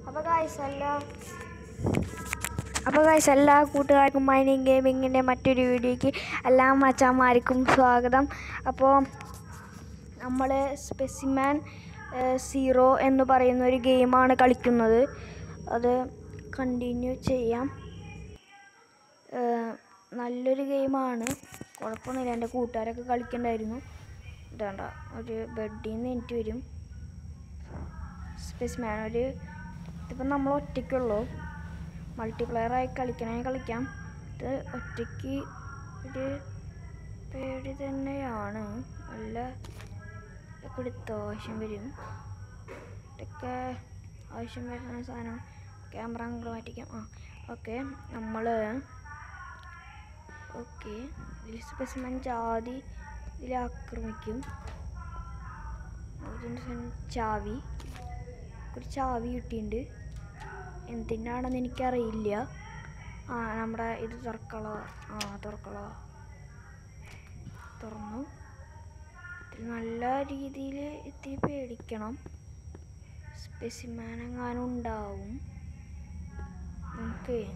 അപ്പോൾ ഗായ്സ് എല്ലാ അപ്പോൾ ഗായ്സ് എല്ലാ കൂട്ടുകാർക്കും മൈനിങ് ഗെയിമിങ്ങിൻ്റെ മറ്റൊരു വീഡിയോയ്ക്ക് എല്ലാ മച്ചാന്മാർക്കും സ്വാഗതം അപ്പോൾ നമ്മൾ സ്പെസിമാൻ സീറോ എന്ന് പറയുന്ന ഒരു ഗെയിമാണ് കളിക്കുന്നത് അത് കണ്ടിന്യൂ ചെയ്യാം ഏഹ് നല്ലൊരു ഗെയിമാണ് കുഴപ്പമൊന്നുമില്ല എൻ്റെ കൂട്ടുകാരൊക്കെ കളിക്കണ്ടായിരുന്നു ഇതാണ്ട ഒരു ബെഡിൽ നിന്ന് എനിക്ക് വരും സ്പെസിമാൻ ഒരു ഇതിപ്പോൾ നമ്മൾ ഒറ്റയ്ക്കുള്ളൂ മൾട്ടിപ്ലെയറായി കളിക്കണമെങ്കിൽ കളിക്കാം ഇത് ഒറ്റയ്ക്ക് ഒരു പേടി തന്നെയാണ് നല്ല ഇതൊക്കെ എടുത്ത് ആവശ്യം വരും ഇതൊക്കെ ആവശ്യം വരുന്ന സാധനം ക്യാമറ അങ്ങോട്ട് മാറ്റിക്കാം ആ ഓക്കെ നമ്മൾ ഓക്കെ ഇതിൽ സ്പെസിമൻ ജാതി ഇതിൽ ആക്രമിക്കും അതിൻ്റെ സാധനം ചാവി ഒരു ചാവി കിട്ടിയിട്ടുണ്ട് എന്തിനാണെന്ന് എനിക്കറിയില്ല ആ നമ്മുടെ ഇത് തുറക്കള ആ തുറക്കള തുറന്നു ഇതിൽ നല്ല രീതിയിൽ ഇത്തിരി പേടിക്കണം സ്പെസിമാൻ എങ്ങാനും ഉണ്ടാവും നമുക്ക്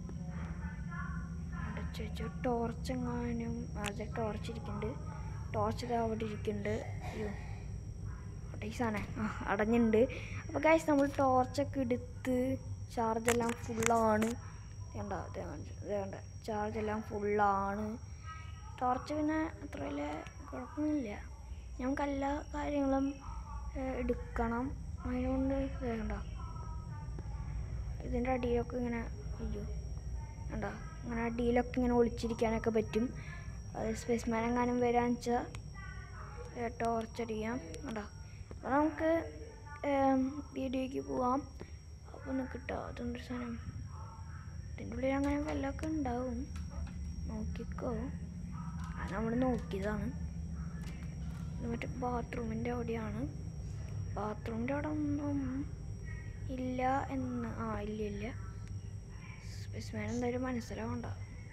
അടച്ചു വെച്ചു ടോർച്ച് എങ്ങാനും അതെ ടോർച്ച് ഇരിക്കുന്നുണ്ട് ടോർച്ച് ഇതാ അവിടെ ഇരിക്കുന്നുണ്ട് അയ്യോ അവിടെ ഈ സാധനം ആ അടഞ്ഞിട്ടുണ്ട് അപ്പോൾ ഗൈസ് നമ്മൾ ടോർച്ചൊക്കെ എടുത്ത് ചാർജെല്ലാം ഫുള്ളാണ് വേണ്ട വേണ്ട ചാർജെല്ലാം ഫുള്ളാണ് ടോർച്ച് പിന്നെ അത്ര വലിയ കുഴപ്പമൊന്നുമില്ല ഞങ്ങൾക്ക് എല്ലാ കാര്യങ്ങളും ഏഹ്, എടുക്കണം അതിനുകൊണ്ട് വേണ്ട ഇതിൻ്റെ അടിയിലൊക്കെ ഇങ്ങനെ അയ്യോ വേണ്ട ഇങ്ങനെ അടിയിലൊക്കെ ഇങ്ങനെ ഒളിച്ചിരിക്കാനൊക്കെ പറ്റും അത് സ്പെസിമാൻ എങ്ങാനും വരാന്ന് വെച്ചാൽ ടോർച്ച് അടിക്കാം കേട്ടോ അപ്പോൾ നമുക്ക് ഏം, വീഡിയോയ്ക്ക് പോവാം അപ്പോൾ ഒന്ന് കിട്ടോ അതൊരു സാധനം ഇതിൻ്റെ ഉള്ളിൽ അങ്ങനെ വല്ലതൊക്കെ ഉണ്ടാവും നോക്കിക്കോ അത് നമ്മൾ നോക്കിയതാണ് ഇത് മറ്റേ ബാത്റൂമിൻ്റെ അവിടെയാണ് ബാത്റൂമിൻ്റെ അവിടെ ഒന്നും ഇല്ല എന്ന് ആ ഇല്ല ഇല്ല സ്പെസിമാൻ എന്തായാലും മനസ്സിലാവണ്ട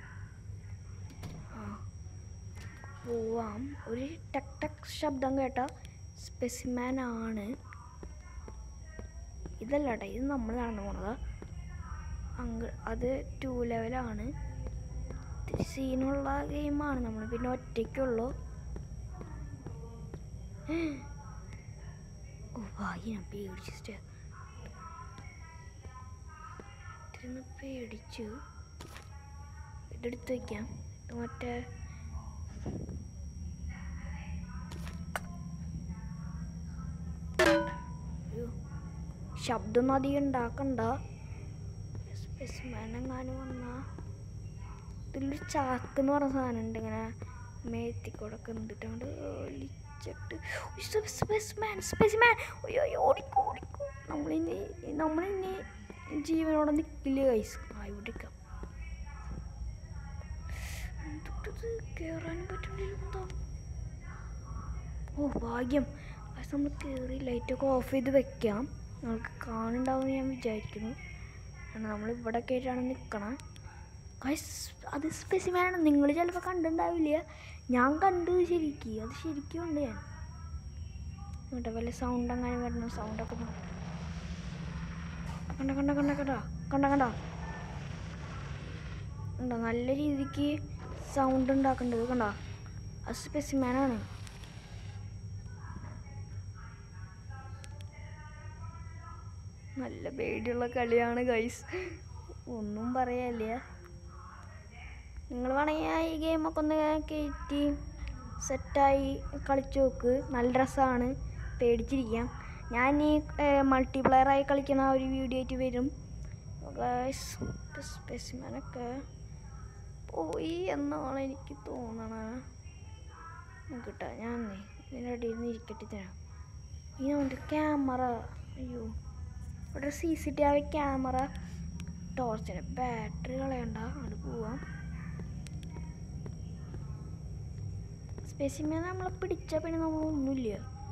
ആ പോവാം ഒരു ടക് ടക് ശബ്ദം കേട്ട സ്പെസിമാൻ ആണ് ഇതല്ല കേട്ടോ ഇത് നമ്മൾ നടന്നു പോണത് അങ്ങ് അത് ടു ലെവലാണ് ഇത്തിരി സീനുള്ള ഗെയിമാണ് നമ്മൾ പിന്നെ ഒറ്റയ്ക്കുള്ളൂ ഓ ഭാഗ്യ ഞാൻ പേടിച്ചിട്ട് ഇത്തിരി പേടിച്ചു ഇതെടുത്ത് വയ്ക്കാം ഇത് മറ്റേ അയ്യോ ശബ്ദമൊന്നും അധികം ഉണ്ടാക്കണ്ട സ്പെസിമാൻ എങ്ങാനും വന്നാ ഇതിലൊരു ചാക്ക് എന്ന് പറഞ്ഞ സാധനം ഉണ്ട് ഇങ്ങനെ മേത്തിക്കൂടൊക്കെ നിന്നിട്ട് അങ്ങോട്ട് ഒലിച്ചിട്ട് സ്പെസിമാൻ സ്പെസിമാൻ അയ്യോ അയ്യോ ഓടിക്കോ ഓടിക്കോ നമ്മളിനി നമ്മളിനി ജീവനോടെ നിൽക്കില്ല കൈസ് ആ ഇവിടെ നിൽക്കാം എന്തുട്ടത് കയറാനും പറ്റുന്നില്ല എന്താ ഓ ഭാഗ്യം പക്ഷെ നമ്മൾ കയറി ലൈറ്റൊക്കെ ഓഫ് ചെയ്ത് വെക്കാം നമുക്ക് കാണുന്നുണ്ടാവും ഞാൻ വിചാരിക്കുന്നു കാരണം നമ്മൾ ഇവിടെ കയറ്റാണ് നിൽക്കണം ഗൈസ് അത് സ്പെസിമാനാണ് നിങ്ങൾ ചിലപ്പോൾ കണ്ടിട്ടുണ്ടാവില്ല ഞാൻ കണ്ടു ശരിക്കും അത് ശരിക്കും ഉണ്ട് ഞാൻ എന്നിട്ട് വല്ല സൗണ്ട് അങ്ങനെ വരണം സൗണ്ടൊക്കെ കണ്ട കണ്ട കണ്ട കണ്ട കണ്ട കണ്ട ഉണ്ടോ നല്ല രീതിക്ക് സൗണ്ട് ഉണ്ടാക്കേണ്ടത് കണ്ട അത് സ്പെസിമാനാണ് നല്ല പേടിയുള്ള കളിയാണ് ഗൈസ് ഒന്നും പറയാനില്ല നിങ്ങൾ വേണമെങ്കിൽ ഈ ഗെയിമൊക്കെ ഒന്ന് കയറ്റി സെറ്റായി കളിച്ചു നോക്ക് നല്ല രസമാണ് പേടിച്ചിരിക്കാം ഞാൻ ഈ മൾട്ടിപ്ലെയറായി കളിക്കുന്ന ആ ഒരു വീഡിയോ ആയിട്ട് വരും ഗൈസ് സ്പെസിമാനൊക്കെ പോയി എന്നാണ് എനിക്ക് തോന്നണത് നോക്കട്ടെ ഞാൻ ഇതിൻ്റെ അടിയിൽ നിന്ന് ഇരിക്കട്ടെ തരാം ഈ നമ്മുടെ ക്യാമറ അയ്യോ ഇവിടെ C C T V camera ടോർച്ചിന് ബാറ്ററി കളയണ്ട അങ്ങോട്ട് പോവാം സ്പെസിമേ നമ്മളെ പിടിച്ച പിന്നെ നമ്മളൊന്നുമില്ല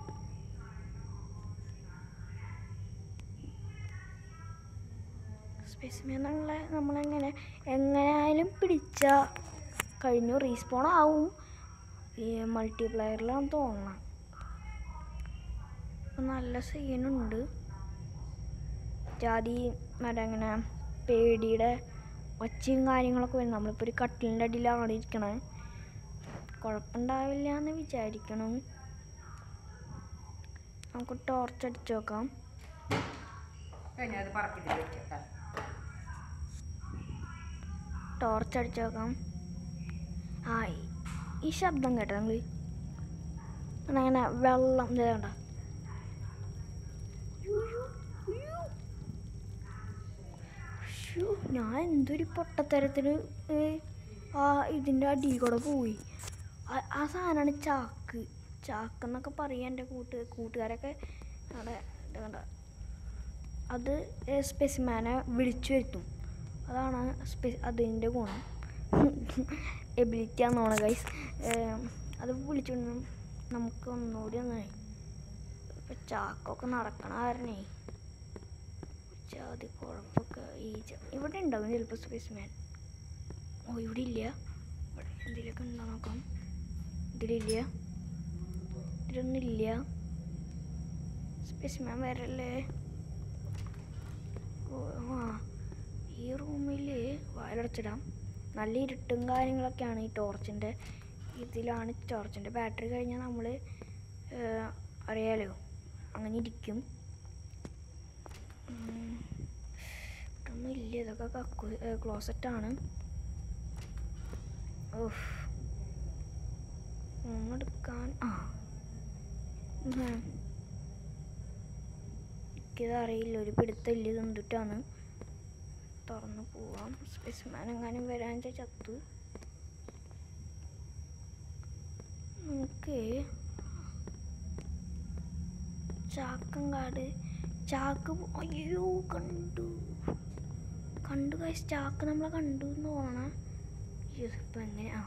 സ്പെസിമേ എന്നുള്ള നമ്മളെങ്ങനെ എങ്ങനെയായാലും പിടിച്ച കഴിഞ്ഞു റീസ്പോൺ ആവും ഈ മൾട്ടിപ്ലെയറിലാണ് തോന്നണം അപ്പം നല്ല സീനുണ്ട് ജാതി മറ്റേ അങ്ങനെ പേടിയുടെ ഒച്ചയും കാര്യങ്ങളൊക്കെ വരും നമ്മളിപ്പോൾ ഒരു കട്ടിലിൻ്റെ അടിയിലാണ് ഇരിക്കണത് കുഴപ്പമുണ്ടാവില്ല എന്ന് വിചാരിക്കണം നമുക്ക് ടോർച്ച് അടിച്ച് നോക്കാം കഴിഞ്ഞാൽ അത് പറക്കിട്ട് വെക്കട്ടെ ടോർച്ച് അടിച്ച് നോക്കാം ആ ഈ- ഈ ശബ്ദം കേട്ടോ നമ്മൾ അങ്ങനെ വെള്ളം ഇതേണ്ട ഞാൻ എന്തൊരു പൊട്ടത്തരത്തിന് ഏ, ആ ഇതിൻ്റെ അടിയിൽ കൂടെ പോയി ആ- ആ സാധനമാണ് ചാക്ക് ചാക്ക് എന്നൊക്കെ പറയാം എൻ്റെ കൂട്ട് കൂട്ടുകാരൊക്കെ അവിടെ ഇത് കണ്ട അത് സ്പെസിമാനെ വിളിച്ചു വരുത്തും അതാണ് സ്പെ അതിൻ്റെ ഗുണം എബിലിറ്റി ആണെന്നാണ് ഗൈസ് അത് വിളിച്ചു നമുക്ക് ഒന്നുകൂടി ഒന്ന് ഇപ്പം ചാക്കൊക്കെ നടക്കണ കാരണേ ജാതി കുഴപ്പമൊക്കെ ഈ ജ- ഇവിടെ ഉണ്ടാവും ചിലപ്പോൾ സ്പെസിമാൻ ഓ ഇവിടെ ഇല്ല ഇവിടെ എന്തെങ്കിലുമൊക്കെ ഉണ്ടോ നോക്കാം ഇതിലില്ല ഇതിലൊന്നുമില്ല സ്പെസിമാൻ വരല്ലേ ഓ ആ ഈ റൂമിൽ വായലടച്ചിടാം നല്ല ഇരുട്ടും കാര്യങ്ങളൊക്കെയാണ് ഈ ടോർച്ചിൻ്റെ ഇതിലാണ് ടോർച്ചിൻ്റെ ബാറ്ററി കഴിഞ്ഞാൽ നമ്മൾ അറിയാലോ അങ്ങനെ ഇരിക്കും ഉം. ഇതൊന്നും ഇല്ല ഇതൊക്കെ കക്കു ക്ലോസറ്റാണ് ഓഫ് ഒന്നെടുക്കാൻ ആ ഉം. എനിക്കിത് അറിയില്ല ഒരു പിടുത്തമില്ല ഇത് എന്തിട്ടാണ് തുറന്ന് പോവാം സ്പെസിമാൻ എങ്ങാനും വരാൻ വെച്ചാൽ ചത്തു നമുക്ക് ചാക്കങ്കാട് ചാക്ക് പോ- അയ്യോ കണ്ടു കണ്ടു കഴിച്ച് ചാക്ക് നമ്മളെ കണ്ടു എന്ന് തോന്നണ ഇപ്പം എങ്ങനെ ആ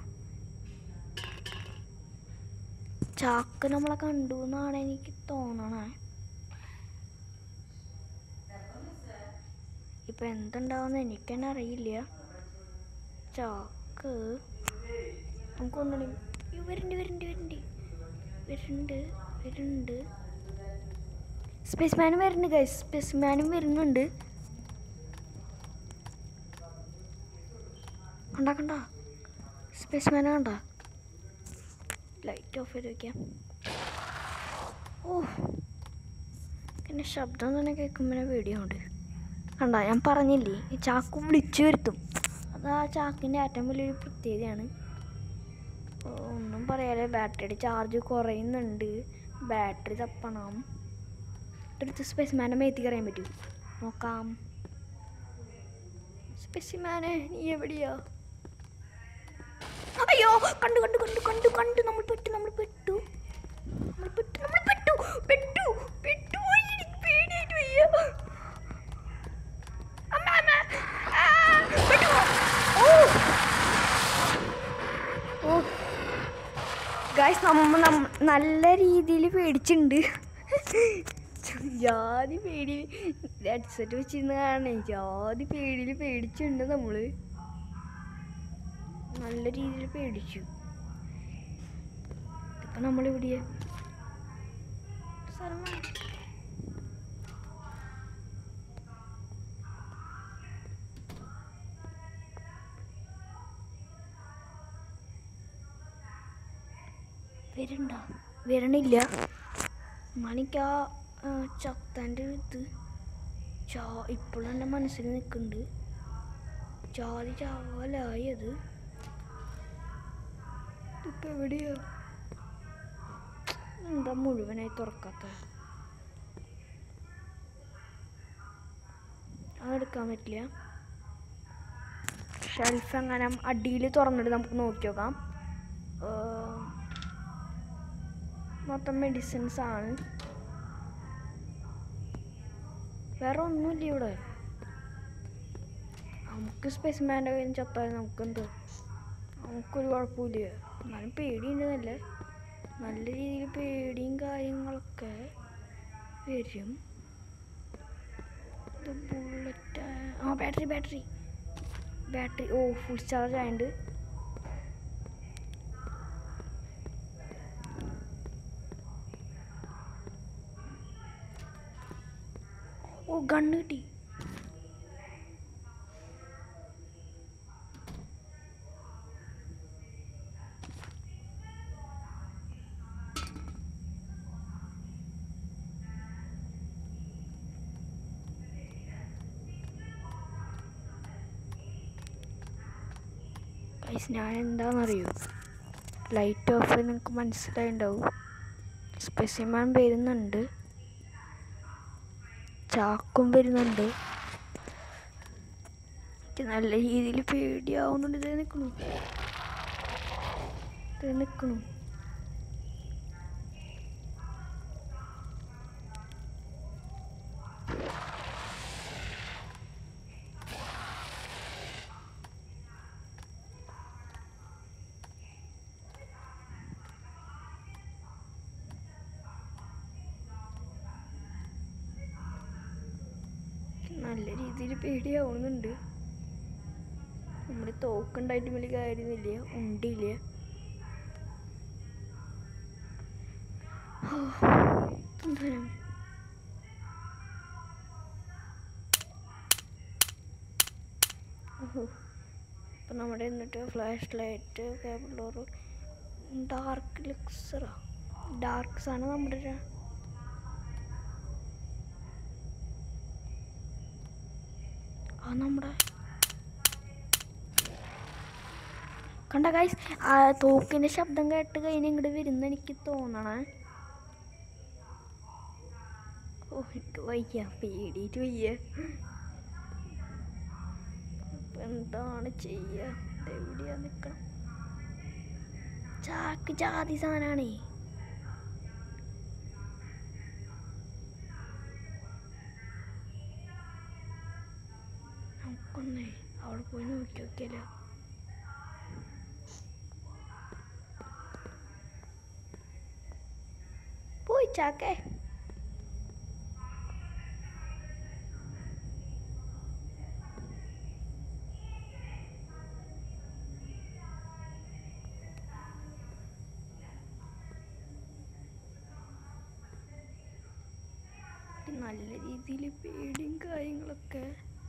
ചാക്ക് നമ്മളെ കണ്ടു എന്നാണ് എനിക്ക് തോന്നണേ ഇപ്പം എന്തുണ്ടാവുമെന്ന് എനിക്ക് തന്നെ അറിയില്ല ചാക്ക് നമുക്ക് ഒന്നുകൂടി അയ്യോ, വരുന്നുണ്ട് വരുന്നുണ്ട് വരുന്നുണ്ട് വരുന്നുണ്ട് വരുന്നുണ്ട് സ്പേസ്മാനും വരുന്നുണ്ട് ഗൈസ് സ്പേസ്മാനും വരുന്നുണ്ട് കണ്ടാ കണ്ടാ സ്പേസ്മാനെ കണ്ടാ ലൈറ്റ് ഓഫ് ചെയ്ത് വെക്കാം ഓ പിന്നെ ശബ്ദം തന്നെ കേൾക്കുമ്പോൾ പേടിയുണ്ട് കണ്ട ഞാൻ പറഞ്ഞില്ലേ ഈ ചാക്ക് വിളിച്ചു വരുത്തും അത് ആ ചാക്കിൻ്റെ ഏറ്റവും വലിയൊരു പ്രത്യേകതയാണ് ഓ, ഒന്നും പറയാതെ ബാറ്ററിയുടെ ചാർജ് കുറയുന്നുണ്ട് ബാറ്ററി തപ്പണം എടുത്ത് സ്പെസിമാനെ മേത്തി അറിയാൻ പറ്റൂ നോക്കാം സ്പെസിമാനെ നീ എവിടെയാ അയ്യോ കണ്ടു കണ്ടു കണ്ടു കണ്ടു കണ്ടു നമ്മൾ പെട്ടു നമ്മൾ പെട്ടു നമ്മൾ പെട്ടു നമ്മൾ പെട്ടു പെട്ടു പെട്ടു ഓയ്, എനിക്ക് പേടിയായിട്ട് വയ്യ അമ്മ അമ്മ ആ, പെട്ടു ഓ ഓ ഗായ്സ് നമ്മ നമ്മ- നല്ല രീതിയിൽ പേടിച്ചിട്ടുണ്ട് ജാതി പേടി ഹെഡ്സെറ്റ് വെച്ചിരുന്ന് കാണണേ ജാതി പേടിയിൽ പേടിച്ചിട്ടുണ്ട് നമ്മള് നല്ല രീതിയിൽ പേടിച്ചു ഇപ്പൊ നമ്മളിവിടെ സ്ഥലം വേണം. വരണ്ട വരണില്ല മണിക്ക് ആ ആ, ചത്താൻ്റെ ഇത് ചാ ഇപ്പോഴും എൻ്റെ മനസ്സിൽ നിൽക്കുന്നുണ്ട് ജാതി ചാവലായി അത് ഇപ്പം എവിടെയാ എന്താ മുഴുവനായി തുറക്കാത്ത അതെടുക്കാൻ പറ്റില്ല ഷെൽഫ് എങ്ങനെ അടിയിൽ തുറന്നിട്ട് നമുക്ക് നോക്കി നോക്കാം ഏർ, മൊത്തം മെഡിസിൻസ് ആണ് വേറെ ഒന്നുമില്ല ഇവിടെ നമുക്ക് സ്പെസിമാൻ്റെ കയ്യിൽ നിന്ന് ചത്താൽ നമുക്കെന്ത് നമുക്കൊരു കുഴപ്പമില്ല എന്നാലും പേടിയുണ്ടെന്നല്ലേ നല്ല രീതിയിൽ പേടിയും കാര്യങ്ങളൊക്കെ വരും ഇത് ബുള്ളറ്റ് ആ ബാറ്ററി ബാറ്ററി ബാറ്ററി ഓ ഫുൾ ചാർജ് ആയതുകൊണ്ട് ഓ ഗണ്ണ് കിട്ടി ഗൈസ് ഞാൻ എന്താണെന്നറിയോ ലൈറ്റ് ഓഫ് നിങ്ങൾക്ക് മനസ്സിലായിണ്ടാവും സ്പെസിമാൻ വരുന്നുണ്ട് ചാക്കും വരുന്നുണ്ട് എനിക്ക് നല്ല രീതിയിൽ പേടിയാവുന്നുണ്ട് ഇതേ നിൽക്കണു ഇതേ നിൽക്കണു നല്ല രീതിയിൽ പേടിയാവുന്നുണ്ട് നമ്മുടെ തോക്കുണ്ടായിട്ട് വലിയ കാര്യമൊന്നുമില്ല ഉണ്ടില്ല ഓ, ഇതെന്താ? ഓഹോ. ഇപ്പം നമ്മുടെ എന്നിട്ട് ഫ്ലാഷ് ലൈറ്റ് കേബിളോറ് ഡാർക്ക് ലിക്സറാ ഡാർക്ക് സാധനം നമ്മുടെ ര- ആ നമ്മുടെ കണ്ട ഗൈസ് ആ തോക്കിന്റെ ശബ്ദം കേട്ട് കഴിഞ്ഞ് ഇങ്ങോട്ട് വരുന്ന എനിക്ക് തോന്നണേ ഓ എനിക്ക് വയ്യ പേടിയിട്ട് വയ്യ ഇപ്പൊ എന്താണ് ചെയ്യ എവിടെയാ നിക്കണം ചാക്ക് ജാതി സാധനാണേ നമുക്കൊന്നേ അവിടെ പോയി നോക്കി നോക്കിയാലോ പോയി ചാക്കേ നല്ല രീതിയിൽ പേടിയും കാര്യങ്ങളൊക്കെ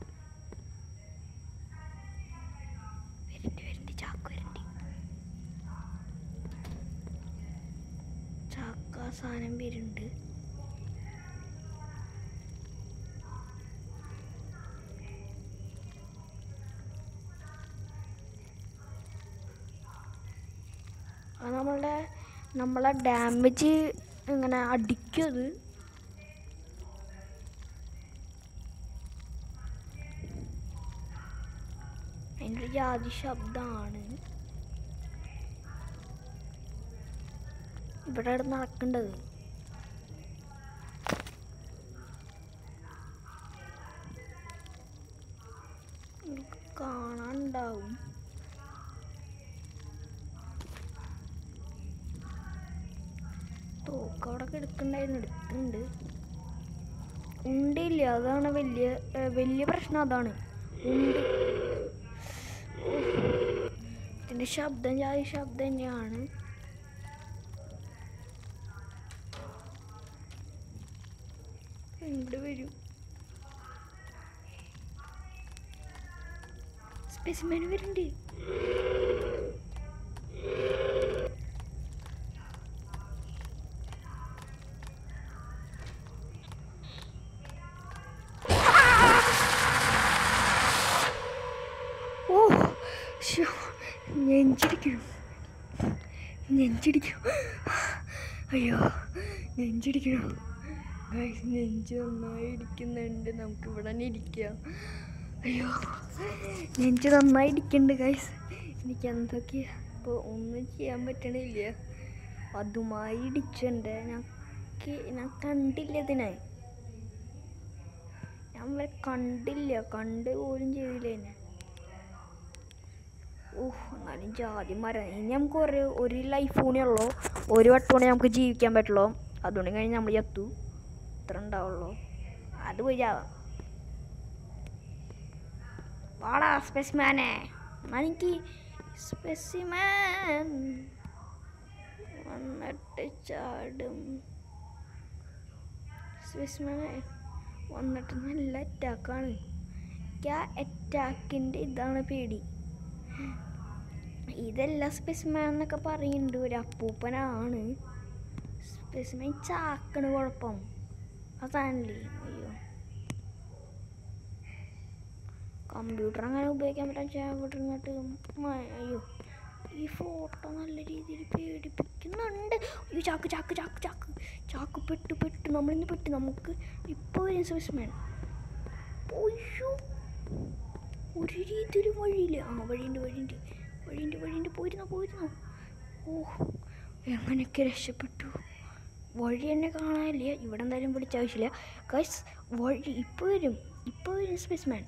വരണ്ട് വരണ്ട് ചാക്ക് വരണ്ട് ചാക്ക ആ സാധനം വരുന്നുണ്ട് അത് നമ്മളുടെ നമ്മളെ ഡാമേജ് ഇങ്ങനെ അടിക്കും അത് അതിൻ്റെ ഒരു ജാതി ശബ്ദമാണ് ഇവിടെ അവിടെ നടക്കേണ്ടത് നിങ്ങൾക്ക് കാണാനുണ്ടാവും തോക്ക് അവിടെ കിടക്കണ്ടായിരുന്നു എടുക്കുന്നുണ്ട് ഉണ്ടില്ല അതാണ് വലിയ ഏ, വലിയ പ്രശ്നം അതാണ് ഉണ്ട് ഇതിന്റെ ശബ്ദം ജാതി ശബ്ദം തന്നെയാണ് ഇങ്ങോട്ട് വരൂ സ്പെസിമെൻ വരുന്നുണ്ട് ഓ ശ്ശോ, നെഞ്ചിടിക്കും നെഞ്ചിടിക്കും അയ്യോ നെഞ്ചിടിക്കണം ഗൈസ് നെഞ്ച് നന്നായി ഇടിക്കുന്നുണ്ട് നമുക്ക് ഇവിടെ തന്നെ ഇരിക്കാം അയ്യോ നെഞ്ച് നന്നായി ഇടിക്കുന്നുണ്ട് ഗൈസ് എനിക്ക് എന്തൊക്കെയാ ഇപ്പോൾ ഒന്നും ചെയ്യാൻ പറ്റണില്ല അതുമായി ഇടിച്ചുണ്ട് ഞാൻ കേ- ഞാൻ കണ്ടില്ല ഇതിനെ ഞാൻ വരെ കണ്ടില്ല കണ്ട് പോലും ചെയ്തില്ല എന്നെ ഓഹ് എന്നാലും ജാതി മരം ഇനി നമുക്ക് ഒരു ഒരു ലൈഫ് കൂടെ ഉള്ളൂ ഒരു വട്ടം കൂടെ നമുക്ക് ജീവിക്കാൻ പറ്റുള്ളൂ അതുകൊണ്ട് കഴിഞ്ഞ് നമ്മൾ ചത്തു ഇത്ര ഉണ്ടാവുള്ളൂ അത് പോയി ചാവാം വാടാ സ്പെസിമാനെ എന്നാ എനിക്ക് സ്പെസിമാൻ വന്നിട്ട് ചാടും സ്പെസിമാനെ വന്നിട്ട് നല്ല അറ്റാക്കാണ് എനിക്ക് ആ അറ്റാക്കിൻ്റെ ഇതാണ് പേടി ഇതെല്ലാം സ്പെസിമാൻ എന്നൊക്കെ പറയുന്നുണ്ട് ഒരു അപ്പൂപ്പനാണ് സ്പെസിമാൻ ചാക്കണ് കുഴപ്പം അതാണല്ലേ അയ്യോ കമ്പ്യൂട്ടർ അങ്ങനെ ഉപയോഗിക്കാൻ പറ്റാൻ ഇവിടെ ഇരുന്നിട്ട് മ- അയ്യോ ഈ ഫോട്ടോ നല്ല രീതിയിൽ പേടിപ്പിക്കുന്നുണ്ട് അയ്യോ ചാക്ക് ചാക്ക് ചാക്ക് ചാക്ക് ചാക്ക് പെട്ട് പെട്ട് നമ്മളിന്ന് പെട്ട് നമുക്ക് ഇപ്പോൾ ഒരു ഇൻസ്ട്രക്ഷൻ അയ്യോ ഒരു രീതിയിലും വഴിയില്ല ആ വഴിയുണ്ട് വഴിയുണ്ട് വഴിയുണ്ട് വഴിയുണ്ട് പോയിരുന്നോ പോയിരുന്നോ ഓ എങ്ങനെയൊക്കെ രക്ഷപ്പെട്ടു വഴി എന്നെ കാണാനില്ല ഇവിടെ എന്തായാലും വിളിച്ച ആവശ്യമില്ല ഗൈസ് വഴി ഇപ്പോൾ വരും ഇപ്പോൾ വരും സ്പേസ്മാൻ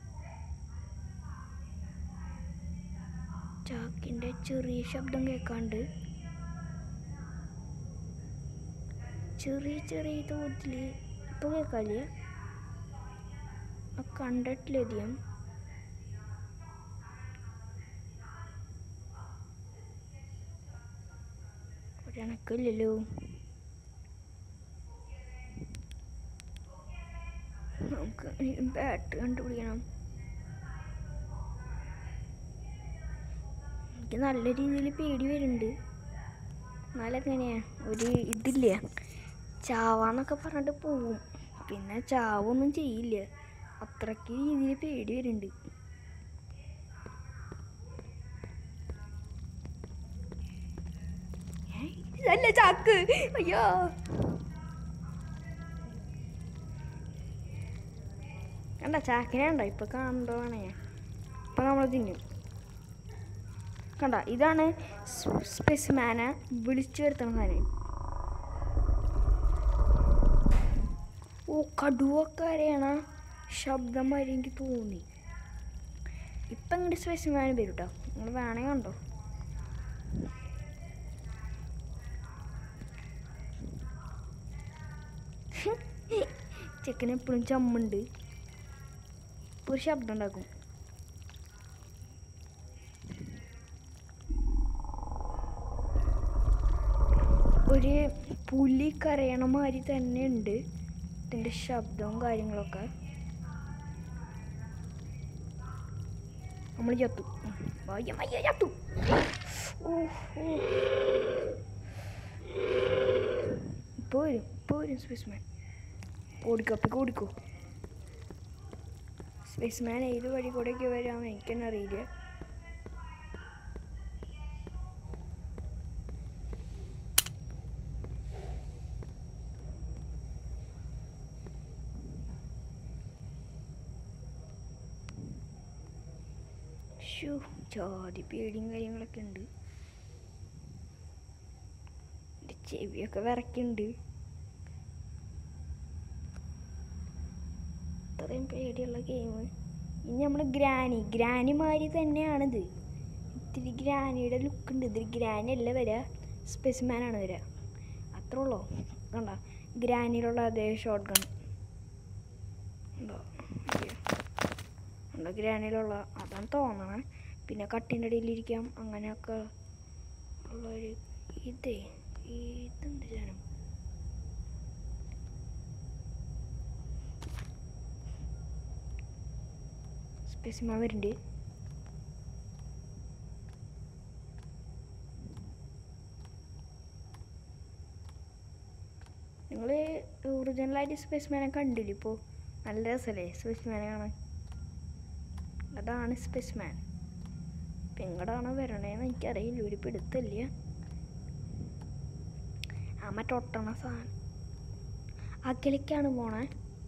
ചാക്കിൻ്റെ ചെറിയ ശബ്ദം കേൾക്കാണ്ട് ചെറിയ ചെറിയ തോതിൽ ഇപ്പോൾ കേൾക്കാനില്ല ആ കണ്ടിട്ടിലധികം ഒരണക്കില്ലല്ലോ നമുക്ക് ബാറ്ററി കണ്ടുപിടിക്കണം എനിക്ക് നല്ല രീതിയിൽ പേടി വരുന്നുണ്ട് എന്നാലും എങ്ങനെയാ ഒരു ഇതില്ല ചാവാന്നൊക്കെ പറഞ്ഞിട്ട് പോവും പിന്നെ ചാവൊന്നും ചെയ്യില്ല അത്രയ്ക്ക് രീതിയിൽ പേടി വരുന്നുണ്ട് ഏ, ഇതല്ല ചാക്ക് അയ്യോ കണ്ട ചാക്കിനെ ഉണ്ടോ ഇപ്പൊ കണ്ടോണേ ഇപ്പൊ നമ്മൾ തിന്നും കണ്ട ഇതാണ് സ്പെസിമാനെ വിളിച്ചു വരുത്തണ സാധനം ഓ കടുവൊക്കെ അറിയണ ശബ്ദം വരെ എനിക്ക് തോന്നി ഇപ്പം ഇങ്ങോട്ട് സ്പെസിമാൻ വരും കേട്ടോ നിങ്ങൾ വേണമെങ്കിൽ കണ്ടോ ചെക്കന് എപ്പോഴും ചമ്മുണ്ട് ഇപ്പോൾ ഒരു ശബ്ദം ഉണ്ടാക്കും ഒരു പുലി കരയണ മാതിരി തന്നെ ഉണ്ട് ഇതിൻ്റെ ശബ്ദവും കാര്യങ്ങളൊക്കെ നമ്മൾ ചത്തു വയ്യ വയ്യ ചത്തു ഓ ഓ ഇപ്പോൾ വരും ഇപ്പോൾ വരും സ്പേസ്മാൻ ഓടിക്കോ അപ്പൊക്കെ ഓടിക്കോ സ്പേസ്മാൻ ഏത് വഴി കൂടെയൊക്കെ വരാമെന്ന് എനിക്ക് തന്നെ അറിയില്ല ഷൂ ജാതി പേടിയും കാര്യങ്ങളൊക്കെ ഉണ്ട് എൻ്റെ ചെവിയൊക്കെ വിറക്കുന്നുണ്ട് ഇത്രയും പേടിയുള്ള ഗെയിം ഇനി നമ്മൾ ഗ്രാനി ഗ്രാനി മാതിരി തന്നെയാണിത് ഇത്തിരി ഗ്രാനിയുടെ ലുക്ക് ഉണ്ട് ഇതിൽ ഗ്രാനി അല്ല വരിക സ്പെസിമാനാണ് വരിക അത്രേ ഉള്ളൂ കണ്ട ഗ്രാനിയിലുള്ള അതേ ഷോർട്ട് ഗൺ ഉണ്ടോ അയ്യോ. ഉണ്ടോ ഗ്രാനിയിലുള്ള അതാണ് തോന്നണേ പിന്നെ കട്ടിൻ്റെ ഇടയിലിരിക്കാം അങ്ങനെയൊക്കെ ഉള്ളൊരു ഇതേ ഇതെന്ത് സാധനം സ്പെസിമ വരുന്നുണ്ട് നിങ്ങൾ ഒറിജിനലായിട്ട് സ്പെസിമാനെ കണ്ടില്ല ഇപ്പോൾ നല്ല രസമല്ലേ സ്പെസിമാനെ കാണാൻ അതാണ് സ്പെസിമാൻ ഇപ്പം എങ്ങടാണ് വരണേന്ന് എനിക്കറിയില്ല ഒരു പിടുത്തല്ല ആ മറ്റേ ഒട്ടണ സാധനം അകലേക്കാണ് പോണേ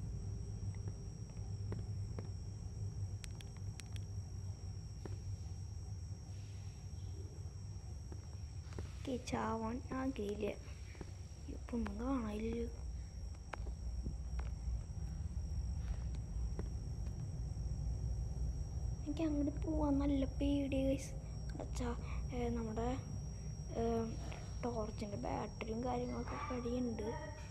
എനിക്ക് ചാവാൻ ആകെയില്ല ഇപ്പം ഒന്നും കാണാനില്ലല്ലോ എനിക്ക് അങ്ങോട്ട് പോവാൻ നല്ല പേടി ഗൈസ് എന്നുവെച്ചാൽ നമ്മുടെ ടോർച്ചിൻ്റെ ബാറ്ററിയും കാര്യങ്ങളൊക്കെ കഴിയുന്നുണ്ട്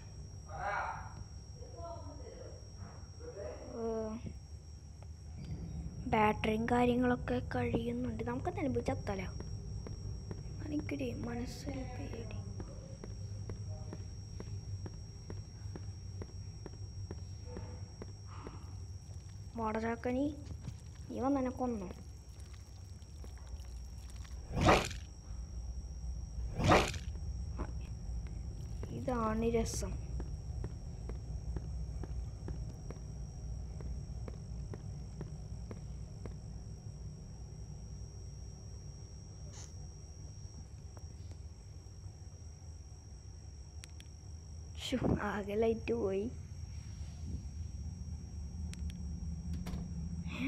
ബാറ്ററിയും കാര്യങ്ങളൊക്കെ കഴിയുന്നുണ്ട് നമുക്ക് തന്നെ പോയി ചത്തല എനിക്കൊരു മനസ്സിൽ പേടി വാടചാക്കനി ഇവൻ തന്നെ കൊന്നു ഇതാണ് രസം ശ്ശോ, ആകെ ലൈറ്റ് പോയി ഏ?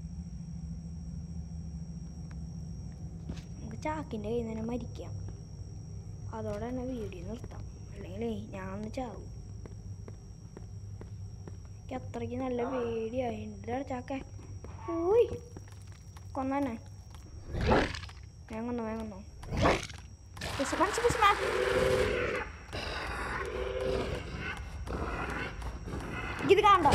നമുക്ക് ചാക്കിൻ്റെ കയ്യിൽ നിന്ന് തന്നെ മരിക്കാം അതോടെ തന്നെ വീഡിയോ നിർത്താം അല്ലെങ്കിലേ ഞാൻ ഒന്ന് ചാവും എനിക്ക് അത്രയ്ക്ക് നല്ല പേടിയായി എന്താണ് ചാക്ക ഓയ് കൊന്നെ വേഗം കൊന്നോ വേഗം കൊന്നോ പിസ് മനസ്സ് പിസ് മാ ഇത് കാണണ്ട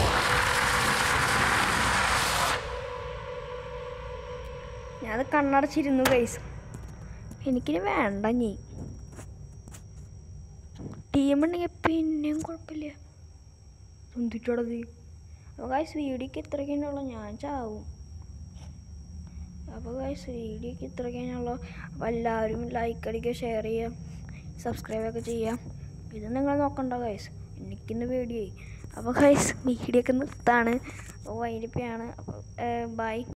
ഞാനത് കണ്ണടച്ചിരുന്നു കൈസ് എനിക്കിനി വേണ്ട നീ ടീം ഉണ്ടെങ്കിൽ പിന്നെയും കുഴപ്പമില്ല ചിന്തിച്ചോടത് അപ്പോൾ ഗൈസ് വീഡിയോക്ക് ഇത്രയ്ക്കുള്ള ഞാൻ ചാവും അപ്പോൾ ഗൈസ് വീഡിയോക്ക് ഇത്രയ്ക്കുള്ള അപ്പോൾ എല്ലാവരും ലൈക്ക് അടിക്കുക ഷെയർ ചെയ്യുക സബ്സ്ക്രൈബ് ഒക്കെ ചെയ്യാം ഇത് നിങ്ങൾ നോക്കണ്ട ഗൈസ് എനിക്കിന്ന് പേടിയായി അപ്പോൾ ഗൈസ് വീഡിയോ ഒക്കെ നിർത്താണ് അപ്പോൾ വൈകിട്ടാണ് അപ്പോൾ ബൈ